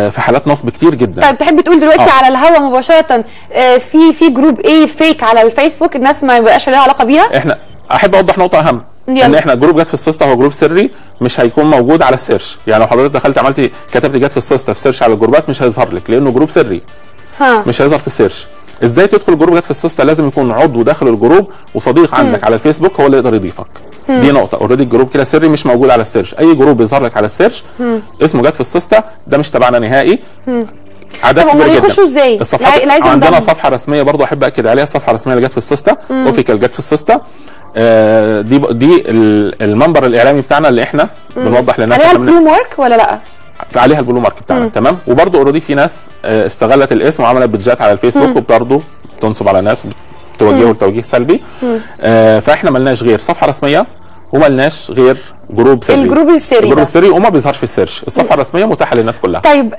آه، في حالات نصب كتير جدا طيب تحب تقول دلوقتي آه. على الهوا مباشره آه، في في جروب ايه فيك على الفيسبوك الناس ما يبقاش لها علاقه بيها احنا احب اوضح نقطه اهم يلا. ان احنا جروب جت في السوسته هو جروب سري مش هيكون موجود على السيرش يعني لو حضرتك دخلت عملتي كتبت جت في السوسته في سيرش على الجروبات مش هيظهر لك لانه جروب سري ها مش هيظهر في السيرش ازاي تدخل جروب جت في السوسته لازم يكون عضو داخل الجروب وصديق عندك على الفيسبوك هو اللي يقدر يضيفك دي نقطه اوريدي الجروب كده سري مش موجود على السيرش اي جروب يظهر لك على السيرش اسمه جت في السوسته ده مش تبعنا نهائي عدد طب هما كبير جدا يخشوا ازاي؟ الصفحات لا- لا عايز عندنا ينضم. صفحه رسميه برضه احب اكد عليها الصفحه الرسميه اللي جت في السوسته اوفيكال جت في السوسته آه، دي دي ال- المنبر الاعلامي بتاعنا اللي احنا بنوضح للناس عليها احنا بن- البلو مارك ولا لا؟ عليها البلو مارك بتاعنا تمام وبرضه اوريدي في ناس آه، استغلت الاسم وعملت بيدجات على الفيسبوك وبرضه تنصب على ناس توجهه لتوجيه سلبي آه، فاحنا ملناش غير صفحه رسميه وملناش غير جروب سري الجروب السري الجروب ده. السري وما بيظهرش في السيرش الصفحه الرسميه متاحه للناس كلها طيب